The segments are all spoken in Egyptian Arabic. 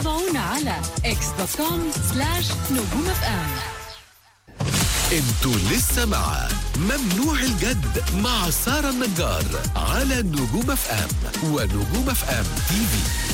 تابعونا على اكس دوت كوم سلاش نجوم اف ام انتوا لسه مع ممنوع الجد مع سارة النجار على نجوم اف ام ونجوم اف ام تي في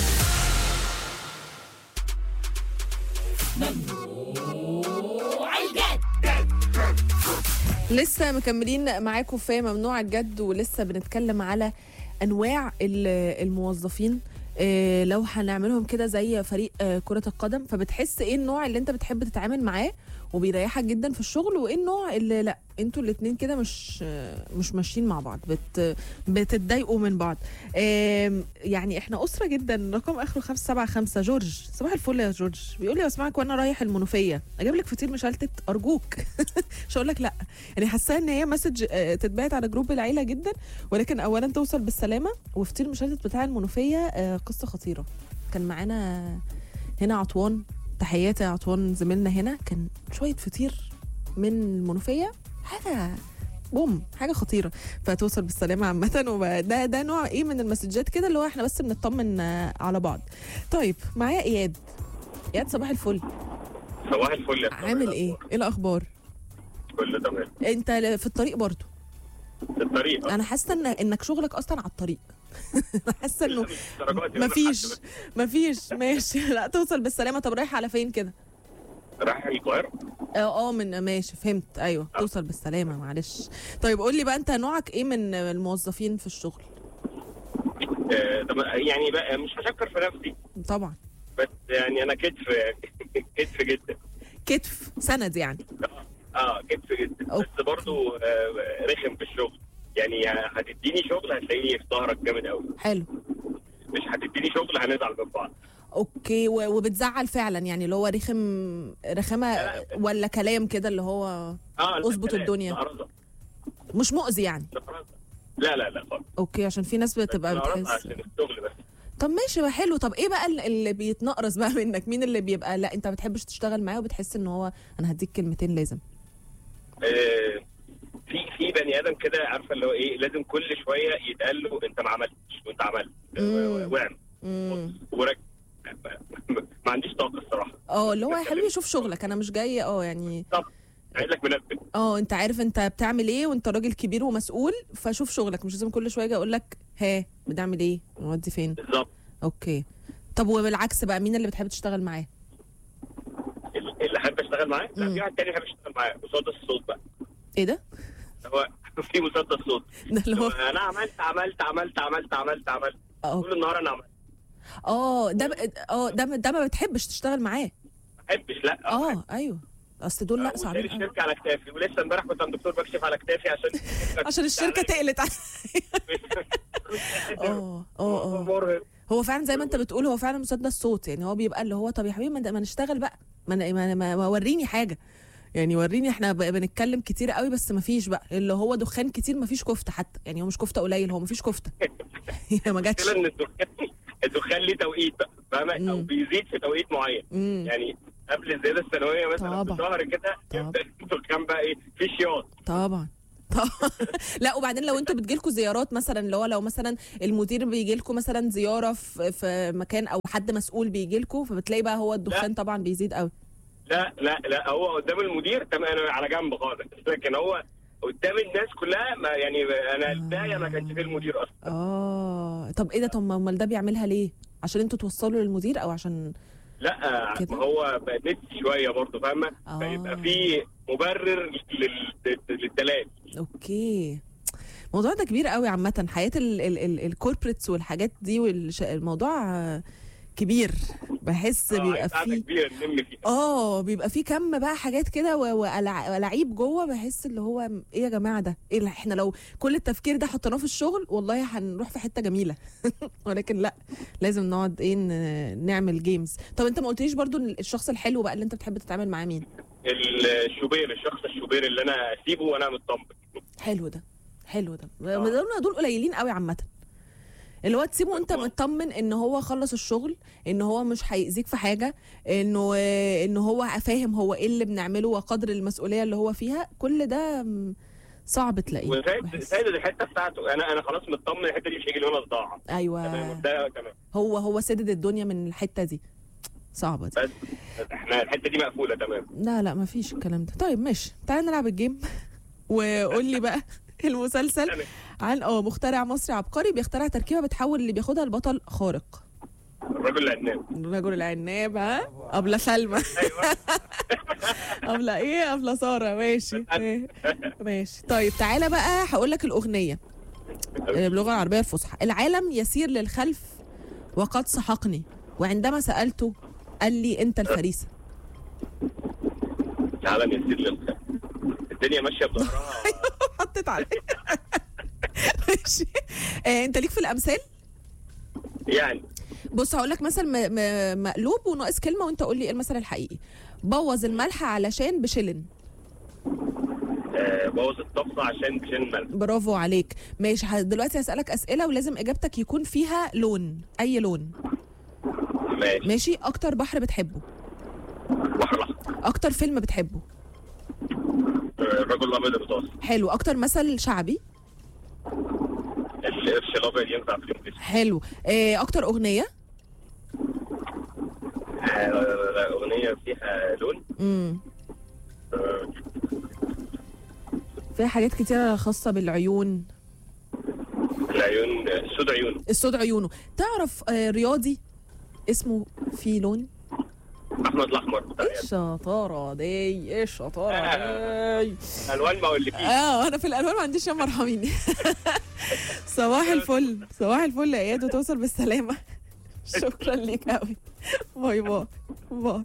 لسه مكملين معاكم في ممنوع الجد ولسه بنتكلم على انواع ال- الموظفين إيه لو هنعملهم كده زي فريق آه، كرة القدم فبتحس ايه النوع اللي انت بتحب تتعامل معاه وبيريحك جدا في الشغل وايه النوع اللي لا انتوا الاتنين كده مش آه، مش ماشيين مع بعض بت بتتضايقوا من بعض آم، يعني احنا اسره جدا رقم اخره 575 جورج صباح الفل يا جورج بيقول لي بسمعك وانا رايح المنوفيه اجيب لك فطير مشلتت ارجوك مش هقول لك لا يعني حاسه ان هي مسج آه، تتبعت على جروب العيله جدا ولكن اولا توصل بالسلامه وفطير مشلتت بتاع المنوفيه آه، قصه خطيره كان معانا هنا عطوان تحياتي يا عطوان زميلنا هنا كان شويه فطير من المنوفيه حاجه بوم حاجه خطيره فتوصل بالسلامه عامه وده ده نوع ايه من المسجات كده اللي هو احنا بس بنطمن آه، على بعض طيب معايا اياد اياد صباح الفل صباح الفل يا عامل ايه ايه الاخبار كله تمام انت في الطريق برضو في الطريق انا حاسه ان انك شغلك اصلا على الطريق حاسه انه درجات يا مفيش بس. مفيش ماشي لا توصل بالسلامه طب رايح على فين كده رايح القاهره اه اه من ماشي فهمت ايوه توصل بالسلامه معلش طيب قول لي بقى انت نوعك ايه من الموظفين في الشغل آه، طب يعني بقى مش هشكر في نفسي طبعا بس يعني انا كتف يعني كتف جدا كتف سند يعني اه كتف جدا أوكي. بس برضو آه، رخم في الشغل يعني هتديني شغل هتلاقيني في ظهرك جامد قوي حلو مش هتديني شغل هنزعل من بعض اوكي و- وبتزعل فعلا يعني اللي هو رخم رخامه ولا كلام كده اللي هو اه لا، اظبط كلام، الدنيا. نهرزة، مش مؤذي يعني نهرزة. لا لا لا خالص اوكي عشان في ناس بتبقى نهرزة بتحس عشان الشغل بس طب ماشي بقى حلو طب ايه بقى ال- اللي بيتنقرص بقى منك مين اللي بيبقى لا انت ما بتحبش تشتغل معاه وبتحس ان هو انا هديك كلمتين لازم آه، في في بني ادم كده عارفه اللي هو ايه لازم كل شويه يتقال له انت ما عملتش وانت عملت مم. واعمل امم ورك ما عنديش طاقه الصراحه اه اللي هو يا حبيبي شوف شغلك انا مش جاي اه يعني طب عايز لك منبه اه انت عارف انت بتعمل ايه وانت راجل كبير ومسؤول فشوف شغلك مش لازم كل شويه اجي اقول لك ها بتعمل ايه نودي فين بالظبط اوكي طب وبالعكس بقى مين اللي بتحب تشتغل معاه اللي احب اشتغل معاه لا مم. في واحد تاني احب اشتغل معاه مسدس الصوت بقى ايه ده هو في مسدس صوت ده اللي هو انا عملت عملت عملت عملت عملت عملت اه طول النهار انا عملت اه ده ب- اه ده ده ما بتحبش تشتغل معاه ما احبش لا اه ايوه اصل دول لا وشايل صعبين أوي. الشركه على كتافي ولسه امبارح كنت عند الدكتور بكشف على كتافي عشان عشان الشركه تقلت اه اه اه مرهق هو فعلا زي ما انت بتقول هو فعلا مسدس صوت يعني هو بيبقى اللي هو طب يا حبيبي ما, ما نشتغل بقى ما, ن- ما, ما, ما وريني حاجه يعني وريني احنا ب- بنتكلم كتير قوي بس ما فيش بقى اللي هو دخان كتير ما فيش كفته حتى يعني هو مش كفته قليل هو ما فيش كفته هي ما جاتش المشكله ان الدخان الدخان ليه توقيت بقى فاهمه او مم. بيزيد في توقيت معين امم يعني قبل الزياده السنويه مثلا طبعا. بشهر كده طبعا. يبدا الدخان بقى ايه في شياط طبعا طبعا لا وبعدين لو انتوا بتجيلكوا زيارات مثلا اللي هو لو مثلا المدير بيجيلكوا مثلا زياره في في مكان او حد مسؤول بيجيلكوا فبتلاقي بقى هو الدخان طبعا بيزيد قوي لا لا لا هو قدام المدير تمام انا على جنب خالص لكن هو قدام الناس كلها ما يعني انا البدايه ما كانش فيه المدير اصلا اه طب ايه ده طب ما امال ده بيعملها ليه عشان انتوا توصلوا للمدير او عشان لا كده؟ ما هو بقى نسي شويه برضه فاهمه آه. فيبقى في مبرر لل- للدلال اوكي الموضوع ده كبير قوي عامه حياه الكوربريتس والحاجات دي والموضوع آه، كبير بحس بيبقى قاعده فيه كبيره نلم فيها اه بيبقى فيه كم بقى حاجات كده و- وألع- ولاعيب جوه بحس اللي هو ايه يا جماعه ده ايه اللي احنا لو كل التفكير ده حطيناه في الشغل والله هنروح في حته جميله ولكن لا لازم نقعد ايه ن- نعمل جيمز طب انت ما قلتليش برضو إن الشخص الحلو بقى اللي انت بتحب تتعامل معاه مين الشوبير الشخص الشوبير اللي انا اسيبه وانا مطمن حلو ده حلو ده دول دول قليلين قوي عامه اللي هو تسيبه وانت مطمن ان هو خلص الشغل ان هو مش هيأذيك في حاجه انه ان هو فاهم هو ايه اللي بنعمله وقدر المسؤوليه اللي هو فيها كل ده م، صعب تلاقيه وسيد بحس. سيد الحته بتاعته انا انا خلاص مطمن الحته دي مش هيجي لي وانا صداع تمام ايوه ده تمام هو هو سدد الدنيا من الحته دي صعبه دي بس احنا الحته دي مقفوله تمام لا لا ما فيش الكلام ده طيب ماشي تعالى نلعب الجيم وقول لي بقى المسلسل تمام. عن اه مخترع مصري عبقري بيخترع تركيبه بتحول اللي بياخدها البطل خارق الراجل اللي هتنام الرجل العناب ها ابله سلمى ايوه ابله ايه ابله ساره ماشي إيه. ماشي طيب تعالى بقى هقول لك الاغنيه آه، باللغه العربيه الفصحى العالم يسير للخلف وقد سحقني وعندما سالته قال لي انت الفريسه العالم يسير للخير الدنيا ماشيه بظهرها حطيت عليا ماشي آه، انت ليك في الامثال يعني بص هقول لك مثل م- م- مقلوب وناقص كلمه وانت قول لي ايه المثل الحقيقي بوظ الملح علشان بشلن آه، بوظ الطبخه عشان بشين الملح برافو عليك ماشي ه- دلوقتي هسألك أسئلة ولازم إجابتك يكون فيها لون أي لون ماشي ماشي أكتر بحر بتحبه بحر الاحمر أكتر فيلم بتحبه آه، الرجل الابيض المتوسط حلو أكتر مثل شعبي القرش الابيض ينفع في الانجليزي حلو آه، أكتر أغنية آه، اغنيه فيها لون مم. آه، فيها حاجات كتيرة خاصة بالعيون العيون آه، سود عيون السود عيونه تعرف آه، رياضي اسمه في لون احمد الاحمر ايه الشطارة دي ايه الشطارة دي الوان ما اقولكيش اه انا في الالوان ما عنديش يا مرحميني صباح الفل صباح الفل يا اياد وتوصل بالسلامه شكرا ليك قوي باي باي باي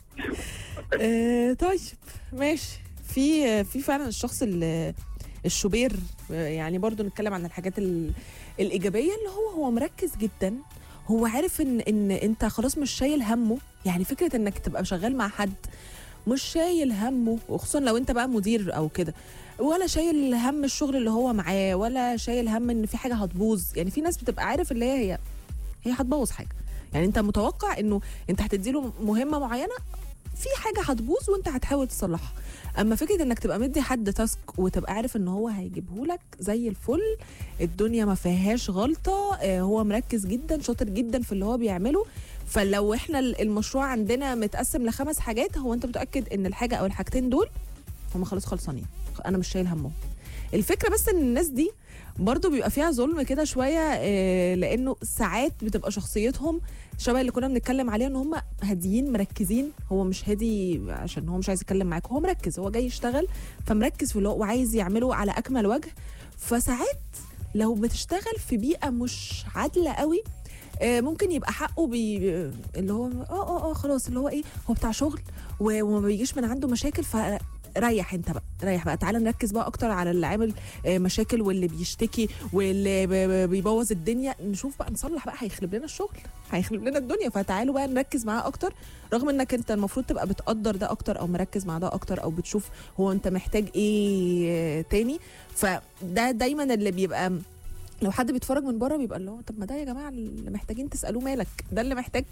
آه طيب ماشي في في فعلا الشخص ال- الشوبير آه، يعني برضو نتكلم عن الحاجات ال- الايجابيه اللي هو هو مركز جدا هو عارف ان ان انت خلاص مش شايل همه يعني فكره انك تبقى شغال مع حد مش شايل همه وخصوصا لو انت بقى مدير او كده ولا شايل هم الشغل اللي هو معاه ولا شايل هم ان في حاجه هتبوظ يعني في ناس بتبقى عارف اللي هي هي هي هتبوظ حاجه يعني انت متوقع انه انت هتديله مهمه معينه في حاجه هتبوظ وانت هتحاول تصلحها اما فكره انك تبقى مدي حد تاسك وتبقى عارف ان هو هيجيبهولك زي الفل الدنيا ما فيهاش غلطه آه، هو مركز جدا شاطر جدا في اللي هو بيعمله فلو احنا ال- المشروع عندنا متقسم لخمس حاجات هو انت متاكد ان الحاجه او الحاجتين دول هم خلاص خلصانين انا مش شايل همهم الفكره بس ان الناس دي برضو بيبقى فيها ظلم كده شويه آه، لانه ساعات بتبقى شخصيتهم شبه اللي كنا بنتكلم عليه ان هم هاديين مركزين هو مش هادي عشان هو مش عايز يتكلم معاك هو مركز هو جاي يشتغل فمركز في اللي هو وعايز يعمله على اكمل وجه فساعات لو بتشتغل في بيئه مش عادله قوي آه، ممكن يبقى حقه بي اللي هو اه اه اه خلاص اللي هو ايه هو بتاع شغل و- وما بيجيش من عنده مشاكل فريح انت بقى ريح بقى تعالى نركز بقى اكتر على اللي عامل آه، مشاكل واللي بيشتكي واللي ب- ب- بيبوظ الدنيا نشوف بقى نصلح بقى هيخرب لنا الشغل هيخرب لنا الدنيا فتعالوا بقى نركز معاه اكتر رغم انك انت المفروض تبقى بتقدر ده اكتر او مركز مع ده اكتر او بتشوف هو انت محتاج ايه آه، تاني فده دايما اللي بيبقى لو حد بيتفرج من بره بيبقى اللي هو طب ما ده يا جماعه اللي محتاجين تسالوه مالك ده اللي محتاج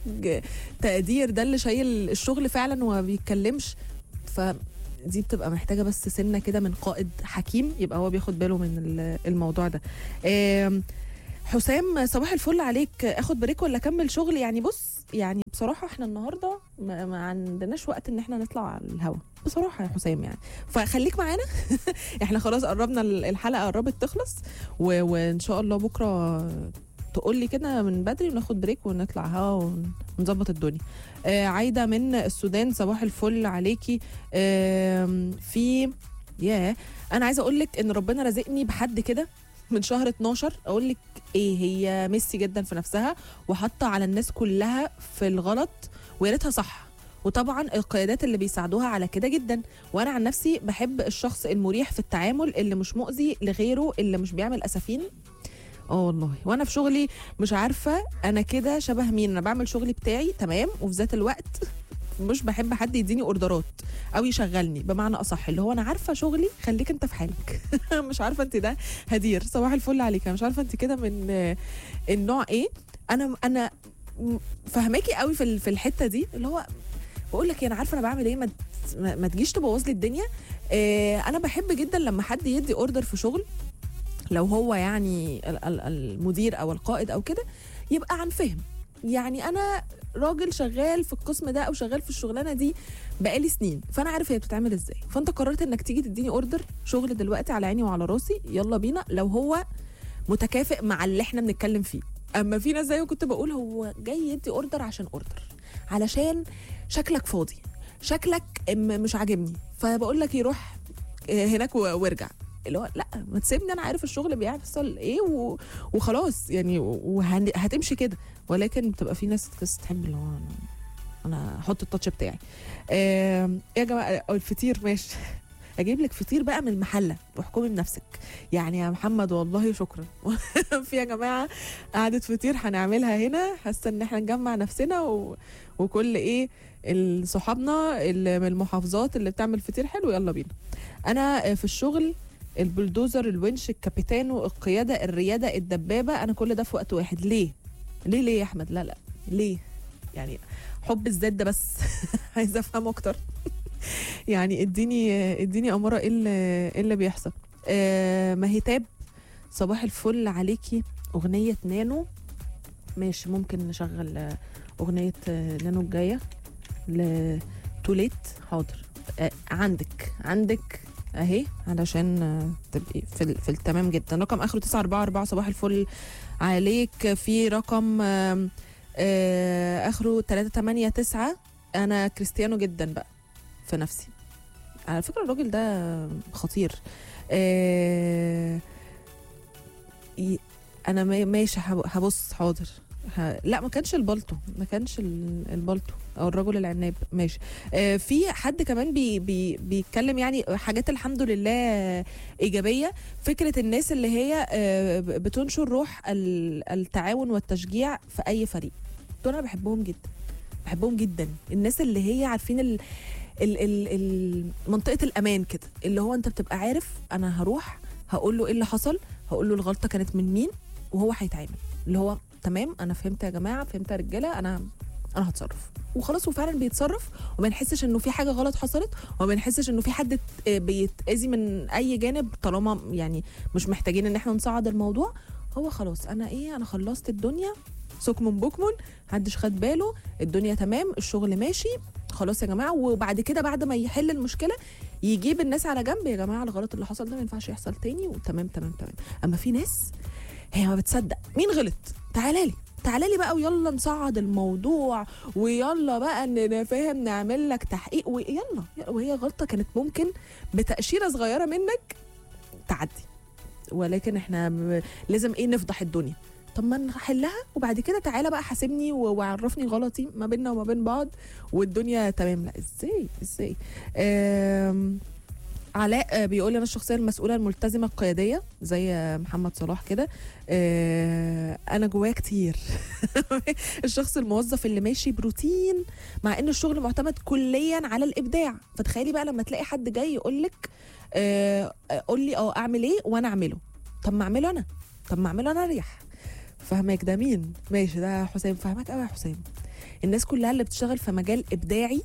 تقدير ده اللي شايل الشغل فعلا وما بيتكلمش فدي بتبقى محتاجه بس سنه كده من قائد حكيم يبقى هو بياخد باله من ال- الموضوع ده آم، حسام صباح الفل عليك اخد بريك ولا اكمل شغل يعني بص يعني بصراحه احنا النهارده ما, ما عندناش وقت ان احنا نطلع على الهوا بصراحه يا حسام يعني فخليك معانا احنا خلاص قربنا الحلقه قربت تخلص و... وان شاء الله بكره تقول لي كده من بدري وناخد بريك ونطلع هوا ونظبط الدنيا آه عايده من السودان صباح الفل عليكي آه في ياه انا عايزه اقول لك ان ربنا رزقني بحد كده من شهر 12 اقول لك ايه هي ميسي جدا في نفسها وحاطه على الناس كلها في الغلط ويا ريتها صح وطبعا القيادات اللي بيساعدوها على كده جدا وانا عن نفسي بحب الشخص المريح في التعامل اللي مش مؤذي لغيره اللي مش بيعمل اسفين اه والله وانا في شغلي مش عارفه انا كده شبه مين انا بعمل شغلي بتاعي تمام وفي ذات الوقت مش بحب حد يديني اوردرات او يشغلني بمعنى اصح اللي هو انا عارفه شغلي خليك انت في حالك مش عارفه انت ده هدير صباح الفل عليك انا مش عارفه انت كده من آه، النوع ايه انا انا م- فهماكي قوي في ال- في الحته دي اللي هو بقول لك انا عارفه انا بعمل ايه ما ت- ما ما تجيش تبوظ لي الدنيا آه، انا بحب جدا لما حد يدي اوردر في شغل لو هو يعني ال- ال- المدير او القائد او كده يبقى عن فهم يعني انا راجل شغال في القسم ده او شغال في الشغلانه دي بقالي سنين فانا عارف هي بتتعمل ازاي فانت قررت انك تيجي تديني اوردر شغل دلوقتي على عيني وعلى راسي يلا بينا لو هو متكافئ مع اللي احنا بنتكلم فيه اما في ناس زي ما كنت بقول هو جاي يدي اوردر عشان اوردر علشان شكلك فاضي شكلك م- مش عاجبني فبقول لك يروح آه، هناك و- وارجع اللي هو لا ما تسيبني انا عارف الشغل بيحصل ايه و... وخلاص يعني وهتمشي كده ولكن بتبقى في ناس بس تحب اللي هو أنا- انا احط التاتش بتاعي آم، يا جماعه أو الفطير ماشي اجيب لك فطير بقى من المحله واحكمي بنفسك يعني يا محمد والله شكرا في يا جماعه قعده فطير هنعملها هنا حاسه ان احنا نجمع نفسنا و... وكل ايه ال- صحابنا اللي من المحافظات اللي بتعمل فطير حلو يلا بينا انا في الشغل البلدوزر الونش الكابيتانو القياده الرياده الدبابه انا كل ده في وقت واحد ليه ليه ليه يا احمد لا لا ليه يعني حب الذات ده بس عايزه افهم اكتر يعني اديني اديني اماره ايه اللي إيه اللي بيحصل آه مهتاب صباح الفل عليكي اغنيه نانو ماشي ممكن نشغل آه، اغنيه آه، نانو الجايه لتوليت حاضر آه عندك عندك اهي علشان آه، تبقي في, ال- في التمام جدا رقم اخره 944 صباح الفل عليك في رقم آم، آه اخره 389 انا كريستيانو جدا بقى في نفسي على فكره الراجل ده خطير آه ي- انا ما- ماشي هب- هبص حاضر ه... لا ما كانش البلطو ما كانش ال- البلطو او الرجل العناب ماشي آه في حد كمان بي بي بيتكلم يعني حاجات الحمد لله ايجابيه فكره الناس اللي هي آه ب- بتنشر روح ال- التعاون والتشجيع في اي فريق دول انا بحبهم جدا بحبهم جدا الناس اللي هي عارفين ال ال ال ال منطقه الامان كده اللي هو انت بتبقى عارف انا هروح هقول له ايه اللي حصل هقول له الغلطه كانت من مين وهو هيتعامل اللي هو تمام انا فهمت يا جماعه فهمت يا رجاله انا انا هتصرف وخلاص وفعلا بيتصرف وما بنحسش انه في حاجه غلط حصلت وما بنحسش انه في حد ات- آه، بيتاذي من اي جانب طالما يعني مش محتاجين ان احنا نصعد الموضوع هو خلاص انا ايه انا خلصت الدنيا سكمن بكمن محدش خد باله الدنيا تمام الشغل ماشي خلاص يا جماعه وبعد كده بعد ما يحل المشكله يجيب الناس على جنب يا جماعه الغلط اللي حصل ده ما ينفعش يحصل تاني وتمام تمام تمام اما في ناس هي ما بتصدق مين غلط تعالى لي تعالى لي بقى ويلا نصعد الموضوع ويلا بقى ن- فاهم نعمل لك تحقيق ويلا وهي غلطه كانت ممكن بتاشيره صغيره منك تعدي ولكن احنا ب- لازم ايه نفضح الدنيا طب ما نحلها وبعد كده تعالى بقى حاسبني و- وعرفني غلطي ما بيننا وما بين بعض والدنيا تمام لا ازاي ازاي آم، علاء آه، بيقول انا الشخصيه المسؤوله الملتزمه القياديه زي آه، محمد صلاح كده آه، انا جوايا كتير الشخص الموظف اللي ماشي بروتين مع ان الشغل معتمد كليا على الابداع فتخيلي بقى لما تلاقي حد جاي يقول لك قول لي اه اعمل ايه وانا اعمله طب ما اعمله انا طب ما اعمله انا اريح فاهمك ده مين ماشي ده حسام فاهمك قوي يا حسام الناس كلها اللي بتشتغل في مجال ابداعي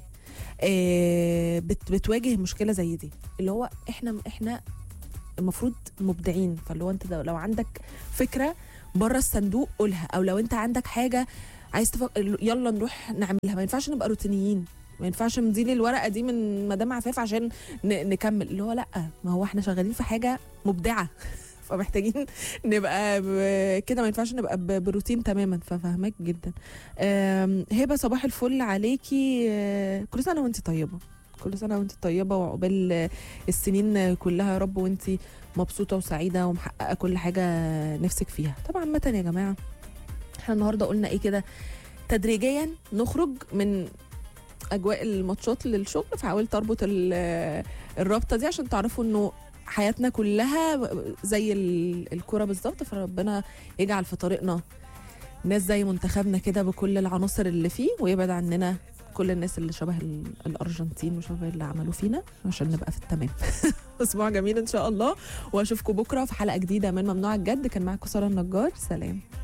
آه، بت بتواجه مشكله زي دي اللي هو احنا احنا المفروض مبدعين فاللي هو انت ده لو عندك فكره بره الصندوق قولها او لو انت عندك حاجه عايز تفك... يلا نروح نعملها ما ينفعش نبقى روتينيين ما ينفعش نديلي الورقه دي من مدام عفاف عشان ن... نكمل اللي هو لا ما هو احنا شغالين في حاجه مبدعه فمحتاجين نبقى ب- كده ما ينفعش نبقى ب- بروتين تماما ففهمك جدا آم، هبه صباح الفل عليكي آه، كل سنه وانت طيبه كل سنه وانت طيبه وعقبال آه، السنين كلها يا رب وانت مبسوطه وسعيده ومحققه كل حاجه نفسك فيها طبعا عامه يا جماعه احنا النهارده قلنا ايه كده تدريجيا نخرج من اجواء الماتشات للشغل فحاولت اربط ال- الرابطه دي عشان تعرفوا انه حياتنا كلها زي ال- الكرة بالظبط فربنا يجعل في طريقنا ناس زي منتخبنا كده بكل العناصر اللي فيه ويبعد عننا كل الناس اللي شبه ال- الارجنتين وشبه اللي عملوا فينا عشان نبقى في التمام اسبوع جميل ان شاء الله واشوفكم بكره في حلقه جديده من ممنوع الجد كان معاكم ساره النجار سلام